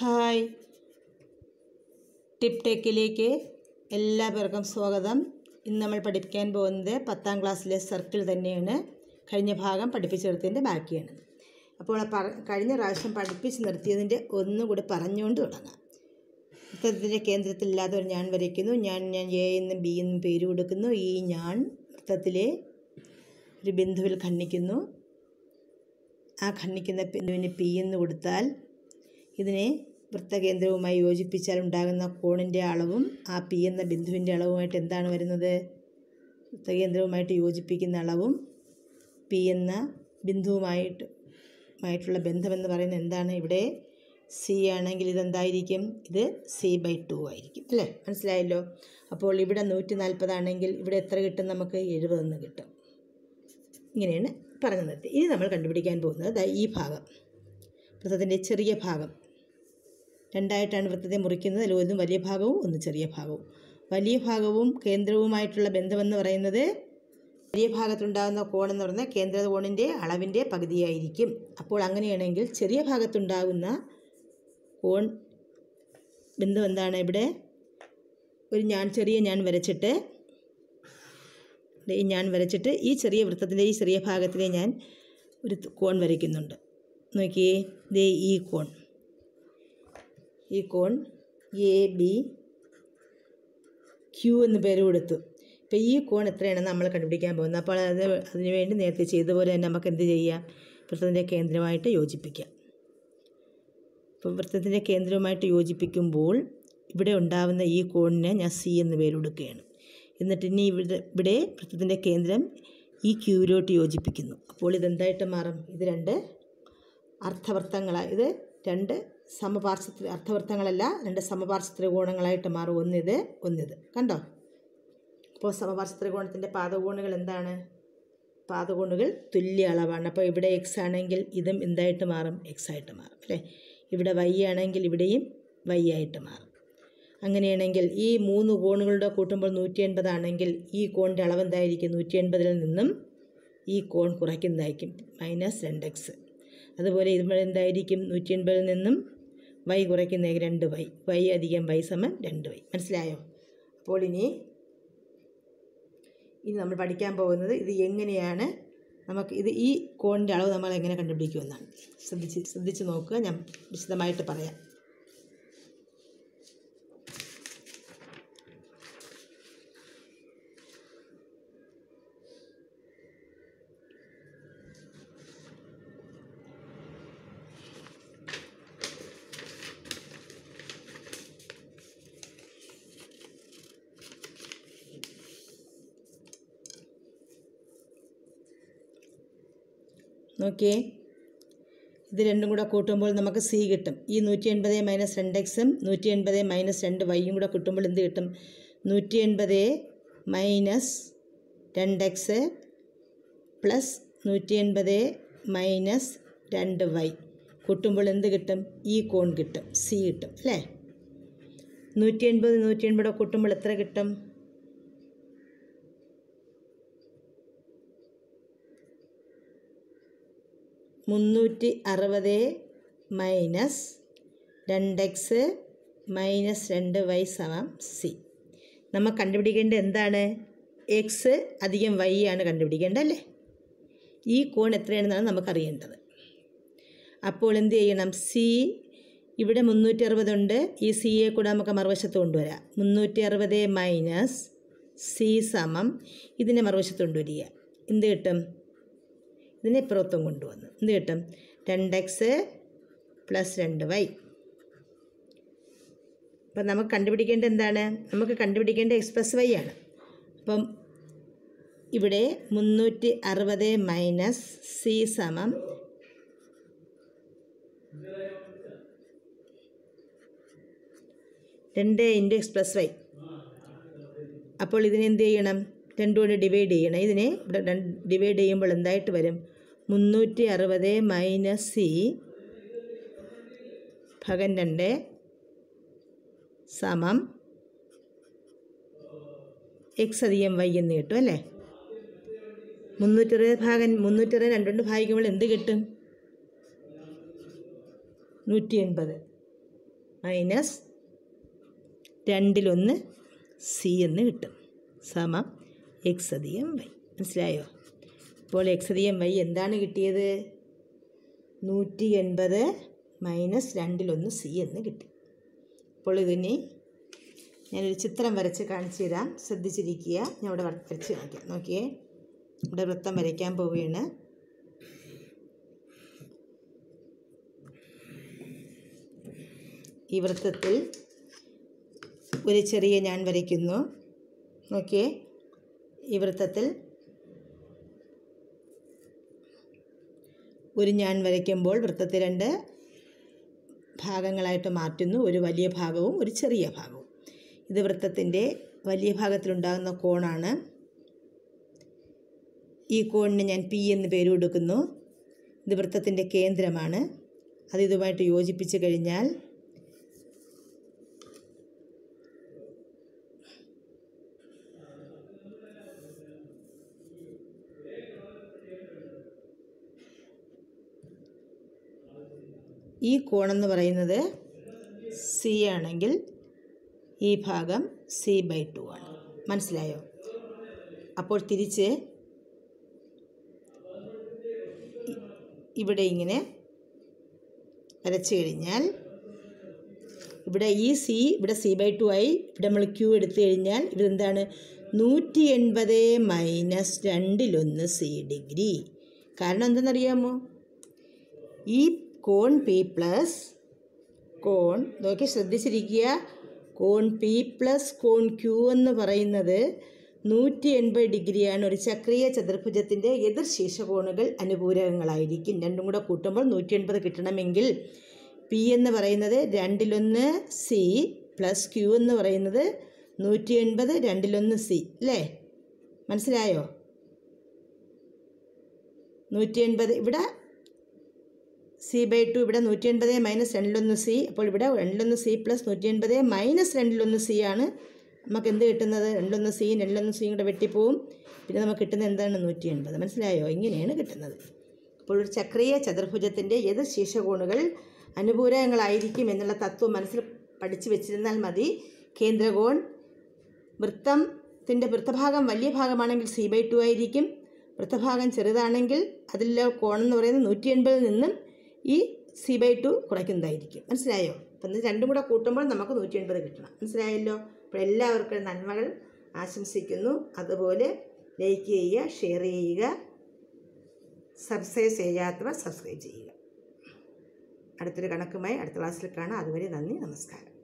hi tip ടെക്കിലേക്ക് എല്ലാവർക്കും സ്വാഗതം ഇന്ന് നമ്മൾ പഠിപ്പിക്കാൻ പോകുന്നത് പത്താം ക്ലാസ്സിലെ സർക്കിൾ തന്നെയാണ് കഴിഞ്ഞ ഭാഗം പഠിപ്പിച്ചെടുത്തതിൻ്റെ ബാക്കിയാണ് അപ്പോൾ ആ പറ കഴിഞ്ഞ പ്രാവശ്യം പഠിപ്പിച്ച് നിർത്തിയതിൻ്റെ ഒന്നും കൂടി പറഞ്ഞുകൊണ്ട് തുടങ്ങാം വൃത്തത്തിൻ്റെ കേന്ദ്രത്തിലില്ലാതെ ഒരു ഞാൻ വരയ്ക്കുന്നു ഞാൻ ഞാൻ എ എന്നും ബി എന്നും പേര് കൊടുക്കുന്നു ഈ ഞാൻ വൃത്തത്തിലെ ഒരു ബിന്ദുവിൽ ഖണ്ഡിക്കുന്നു ആ ഖണ്ഡിക്കുന്ന ബിന്ദുവിന് പി എന്ന് കൊടുത്താൽ ഇതിനെ വൃത്തകേന്ദ്രവുമായി യോജിപ്പിച്ചാൽ ഉണ്ടാകുന്ന കോണിൻ്റെ അളവും ആ പി എന്ന ബിന്ദുവിൻ്റെ അളവുമായിട്ട് എന്താണ് വരുന്നത് വൃത്തകേന്ദ്രവുമായിട്ട് യോജിപ്പിക്കുന്ന അളവും പി എന്ന ബിന്ദുവുമായിട്ട് മായിട്ടുള്ള ബന്ധമെന്ന് പറയുന്നത് എന്താണ് ഇവിടെ സി ആണെങ്കിൽ ഇതെന്തായിരിക്കും ഇത് സി ബൈ ടു ആയിരിക്കും അല്ലേ മനസ്സിലായല്ലോ അപ്പോൾ ഇവിടെ നൂറ്റി നാൽപ്പതാണെങ്കിൽ ഇവിടെ എത്ര കിട്ടും നമുക്ക് എഴുപതെന്ന് കിട്ടും ഇങ്ങനെയാണ് പറഞ്ഞു നിർത്തി ഇനി നമ്മൾ കണ്ടുപിടിക്കാൻ പോകുന്നത് ദാ ഈ ഭാഗം വൃത്തത്തിൻ്റെ ചെറിയ ഭാഗം രണ്ടായിട്ടാണ് വൃത്തത്തെ മുറിക്കുന്നത് അതിൽ ഒന്ന് വലിയ ഭാഗവും ഒന്ന് ചെറിയ ഭാഗവും വലിയ ഭാഗവും കേന്ദ്രവുമായിട്ടുള്ള ബന്ധമെന്ന് പറയുന്നത് വലിയ ഭാഗത്തുണ്ടാകുന്ന കോണെന്ന് പറയുന്നത് കേന്ദ്ര കോണിൻ്റെ അളവിൻ്റെ പകുതിയായിരിക്കും അപ്പോൾ അങ്ങനെയാണെങ്കിൽ ചെറിയ ഭാഗത്തുണ്ടാകുന്ന കോൺ ബിന്ദു എന്താണ് ഇവിടെ ഒരു ഞാൻ ചെറിയ ഞാൻ വരച്ചിട്ട് ദേ ഈ ഞാൻ വരച്ചിട്ട് ഈ ചെറിയ വൃത്തത്തിൻ്റെ ഈ ചെറിയ ഭാഗത്തിലെ ഞാൻ ഒരു ത- കോൺ വരയ്ക്കുന്നുണ്ട് നോക്കിയേ ദേ ഈ കോൺ ഈ കോൺ എ ബി ക്യൂ എന്ന് പേര് കൊടുത്തു ഇപ്പോൾ ഈ കോൺ എത്രയാണെന്ന് നമ്മൾ കണ്ടുപിടിക്കാൻ പോകുന്നത് അപ്പോൾ അത് അതിനുവേണ്ടി നേരത്തെ ചെയ്തതുപോലെ തന്നെ നമുക്ക് എന്ത് ചെയ്യാം വൃത്തത്തിൻ്റെ കേന്ദ്രമായിട്ട് യോജിപ്പിക്കാം ഇപ്പോൾ വൃത്തത്തിൻ്റെ കേന്ദ്രവുമായിട്ട് യോജിപ്പിക്കുമ്പോൾ ഇവിടെ ഉണ്ടാവുന്ന ഈ കോണിന് ഞാൻ സി എന്ന് പേര് കൊടുക്കുകയാണ് എന്നിട്ട് ഇനി ഇവിടെ ഇവിടെ വൃത്തത്തിൻ്റെ കേന്ദ്രം ഈ ക്യൂവിലോട്ട് യോജിപ്പിക്കുന്നു അപ്പോൾ ഇതെന്തായിട്ട് മാറും ഇത് രണ്ട് അർത്ഥവൃത്തങ്ങളാണ് ഇത് രണ്ട് സമപാർശ്വ അർത്ഥവൃത്തങ്ങളല്ല രണ്ട് സമപാർശ്വ ത്രികോണങ്ങളായിട്ട് മാറും ഒന്നിത് ഒന്നിത് കണ്ടോ അപ്പോൾ സമപാർശ്വ ത്രികോണത്തിൻ്റെ പാദകോണുകൾ എന്താണ് പാദകോണുകൾ തുല്യ അളവാണ് അപ്പോൾ ഇവിടെ എക്സ് ആണെങ്കിൽ ഇതും എന്തായിട്ട് മാറും എക്സ് ആയിട്ട് മാറും അല്ലേ ഇവിടെ വൈ ആണെങ്കിൽ ഇവിടെയും വൈ ആയിട്ട് മാറും അങ്ങനെയാണെങ്കിൽ ഈ മൂന്ന് കോണുകളുടെ കൂട്ടുമ്പോൾ നൂറ്റി എൺപതാണെങ്കിൽ ഈ കോണിൻ്റെ അളവ് എന്തായിരിക്കും നൂറ്റി എൺപതിൽ നിന്നും ഈ കോൺ കുറയ്ക്കുന്നതായിരിക്കും മൈനസ് രണ്ട് എക്സ് അതുപോലെ ഇവിടെ എന്തായിരിക്കും നൂറ്റി എൺപതിൽ നിന്നും വൈ കുറയ്ക്കുന്ന രണ്ട് വൈ വൈ അധികം വൈ സമം രണ്ട് വൈ മനസ്സിലായോ അപ്പോൾ ഇനി ഇനി നമ്മൾ പഠിക്കാൻ പോകുന്നത് ഇത് എങ്ങനെയാണ് നമുക്ക് ഇത് ഈ കോണിൻ്റെ അളവ് നമ്മൾ എങ്ങനെ കണ്ടുപിടിക്കുമെന്നാണ് ശ്രദ്ധിച്ച് ശ്രദ്ധിച്ച് നോക്കുക ഞാൻ വിശദമായിട്ട് പറയാം നോക്കിയേ ഇത് രണ്ടും കൂടെ കൂട്ടുമ്പോൾ നമുക്ക് സി കിട്ടും ഈ നൂറ്റി എൺപത് മൈനസ് രണ്ട് എക്സും നൂറ്റി എൺപത് മൈനസ് രണ്ട് വൈയും കൂടെ കിട്ടുമ്പോൾ എന്ത് കിട്ടും നൂറ്റി എൺപത് മൈനസ് രണ്ട് എക്സ് പ്ലസ് നൂറ്റി എൺപത് മൈനസ് രണ്ട് വൈ കൂട്ടുമ്പോൾ എന്ത് കിട്ടും ഈ കോൺ കിട്ടും സി കിട്ടും അല്ലേ നൂറ്റി എൺപത് നൂറ്റി എൺപത് കൂട്ടുമ്പോൾ എത്ര കിട്ടും മുന്നൂറ്റി അറുപത് മൈനസ് രണ്ട് എക്സ് മൈനസ് രണ്ട് വൈ സമം സി നമ്മൾ കണ്ടുപിടിക്കേണ്ടത് എന്താണ് എക്സ് അധികം വൈ ആണ് കണ്ടുപിടിക്കേണ്ടത് അല്ലേ ഈ കോൺ എത്രയാണെന്നാണ് നമുക്കറിയേണ്ടത് അപ്പോൾ എന്ത് ചെയ്യണം സി ഇവിടെ മുന്നൂറ്റി അറുപതുണ്ട് ഈ സിയെ കൂടെ നമുക്ക് മറുവശത്ത് കൊണ്ടുവരാം മുന്നൂറ്റി അറുപത് മൈനസ് സി സമം ഇതിനെ മറുവശത്ത് കൊണ്ടുവരിക എന്ത് കിട്ടും ഇതിനെ ഇപ്പുറത്തും കൊണ്ടുവന്നു എന്ത് കിട്ടും രണ്ട് എക്സ് പ്ലസ് രണ്ട് വൈ അപ്പം നമുക്ക് കണ്ടുപിടിക്കേണ്ടത് എന്താണ് നമുക്ക് കണ്ടുപിടിക്കേണ്ട എക്സ് പ്ലസ് വൈ ആണ് അപ്പം ഇവിടെ മുന്നൂറ്റി അറുപത് മൈനസ് സി സമം രണ്ട് ഇൻറ്റു എക്സ് പ്ലസ് വൈ അപ്പോൾ ഇതിനെ എന്ത് ചെയ്യണം രണ്ടു കൊണ്ട് ഡിവൈഡ് ചെയ്യണം ഇതിനെ ഇവിടെ ഡിവൈഡ് ചെയ്യുമ്പോൾ എന്തായിട്ട് വരും മുന്നൂറ്റി അറുപത് മൈനസ് സി ഭഗൻ രണ്ട് സമം എക്സ് അധികം വൈ എന്ന് കിട്ടും അല്ലേ മുന്നൂറ്ററുപത് ഭാഗം മുന്നൂറ്ററുപത് രണ്ട് കൊണ്ട് ഭാഗിക്കുമ്പോൾ എന്ത് കിട്ടും നൂറ്റി എൺപത് മൈനസ് രണ്ടിലൊന്ന് സി എന്ന് കിട്ടും സമം എക്സ് അധികം വൈ മനസ്സിലായോ ഇപ്പോൾ എക്സ് അധികം വൈ എന്താണ് കിട്ടിയത് നൂറ്റി എൺപത് മൈനസ് രണ്ടിലൊന്ന് സി എന്ന് കിട്ടി അപ്പോൾ ഇതിന് ഞാനൊരു ചിത്രം വരച്ച് കാണിച്ചു തരാം ശ്രദ്ധിച്ചിരിക്കുക ഞാൻ ഇവിടെ വരച്ച് കാണിക്കാം നോക്കിയേ ഇവിടെ വൃത്തം വരയ്ക്കാൻ പോവുകയാണ് ഈ വൃത്തത്തിൽ ഒരു ചെറിയ ഞാൻ വരയ്ക്കുന്നു നോക്കിയേ ഈ വൃത്തത്തിൽ ഒരു ഞാൻ വരയ്ക്കുമ്പോൾ വൃത്തത്തെ രണ്ട് ഭാഗങ്ങളായിട്ട് മാറ്റുന്നു ഒരു വലിയ ഭാഗവും ഒരു ചെറിയ ഭാഗവും ഇത് വൃത്തത്തിൻ്റെ വലിയ ഭാഗത്തിലുണ്ടാകുന്ന കോണാണ് ഈ കോണിന് ഞാൻ പി എന്ന് പേര് കൊടുക്കുന്നു ഇത് വൃത്തത്തിൻ്റെ കേന്ദ്രമാണ് അത് ഇതുമായിട്ട് യോജിപ്പിച്ച് കഴിഞ്ഞാൽ ഈ കോണെന്ന് പറയുന്നത് സി ആണെങ്കിൽ ഈ ഭാഗം സി ബൈ ടു ആണ് മനസ്സിലായോ അപ്പോൾ തിരിച്ച് ഇ- ഇവിടെ ഇങ്ങനെ വരച്ചു കഴിഞ്ഞാൽ ഇവിടെ ഈ സി ഇവിടെ സി ബൈ ടു ആയി ഇവിടെ നമ്മൾ ക്യൂ എടുത്തു കഴിഞ്ഞാൽ ഇവിടെ എന്താണ് നൂറ്റി എൺപത് മൈനസ് രണ്ടിലൊന്ന് സി ഡിഗ്രി കാരണം എന്തെന്നറിയാമോ ഈ കോൺ പി പ്ലസ് കോൺ നോക്കി ശ്രദ്ധിച്ചിരിക്കുക കോൺ പി പ്ലസ് കോൺ ക്യൂ എന്ന് പറയുന്നത് നൂറ്റി എൺപത് ഡിഗ്രിയാണ് ഒരു ചക്രീയ ചതുർഭുജത്തിൻ്റെ എതിർ ശീർഷകോണുകൾ അനുപൂരകങ്ങളായിരിക്കും രണ്ടും കൂടെ കൂട്ടുമ്പോൾ നൂറ്റി എൺപത് കിട്ടണമെങ്കിൽ പി എന്ന് പറയുന്നത് രണ്ടിലൊന്ന് സി പ്ലസ് ക്യൂ എന്ന് പറയുന്നത് നൂറ്റി എൺപത് രണ്ടിലൊന്ന് സി അല്ലേ മനസ്സിലായോ നൂറ്റി എൺപത് ഇവിടെ സി ബൈ ടു ഇവിടെ നൂറ്റി എൺപത് മൈനസ് രണ്ടിലൊന്ന് സി അപ്പോൾ ഇവിടെ രണ്ടിലൊന്ന് സി പ്ലസ് നൂറ്റി എൺപത് മൈനസ് രണ്ടിലൊന്ന് സി ആണ് നമുക്ക് എന്ത് കിട്ടുന്നത് രണ്ടിലൊന്ന് സി രണ്ടിലൊന്ന് സിയും കൂടെ വെട്ടിപ്പോവും പിന്നെ നമുക്ക് കിട്ടുന്നത് എന്താണ് നൂറ്റി എൺപത് മനസ്സിലായോ ഇങ്ങനെയാണ് കിട്ടുന്നത് അപ്പോൾ ഒരു ചക്രീയ ചതുർഭുജത്തിൻ്റെ ഏത് ശീർഷകോണുകൾ അനുപൂരകങ്ങളായിരിക്കും എന്നുള്ള തത്വം മനസ്സിൽ പഠിച്ചു വെച്ചിരുന്നാൽ മതി കേന്ദ്രകോൺ വൃത്തത്തിൻ്റെ വൃത്തഭാഗം വലിയ ഭാഗമാണെങ്കിൽ സി ബൈ ടു ആയിരിക്കും വൃത്തഭാഗം ചെറുതാണെങ്കിൽ അതിലെ കോണെന്ന് പറയുന്നത് നൂറ്റി എൺപതിൽ നിന്നും ഈ സി ബൈ ടു കുറയ്ക്കുന്നതായിരിക്കും മനസ്സിലായോ അപ്പം ഇത് രണ്ടും കൂടെ കൂട്ടുമ്പോൾ നമുക്ക് നൂറ്റി എൺപത് കിട്ടണം മനസ്സിലായല്ലോ അപ്പോൾ എല്ലാവർക്കും നന്മകൾ ആശംസിക്കുന്നു അതുപോലെ ലൈക്ക് ചെയ്യുക ഷെയർ ചെയ്യുക സബ്സ്ക്രൈബ് ചെയ്യാത്തവർ സബ്സ്ക്രൈബ് ചെയ്യുക അടുത്തൊരു കണക്കുമായി അടുത്ത ക്ലാസ്സിൽ കാണാം അതുവരെ നന്ദി നമസ്കാരം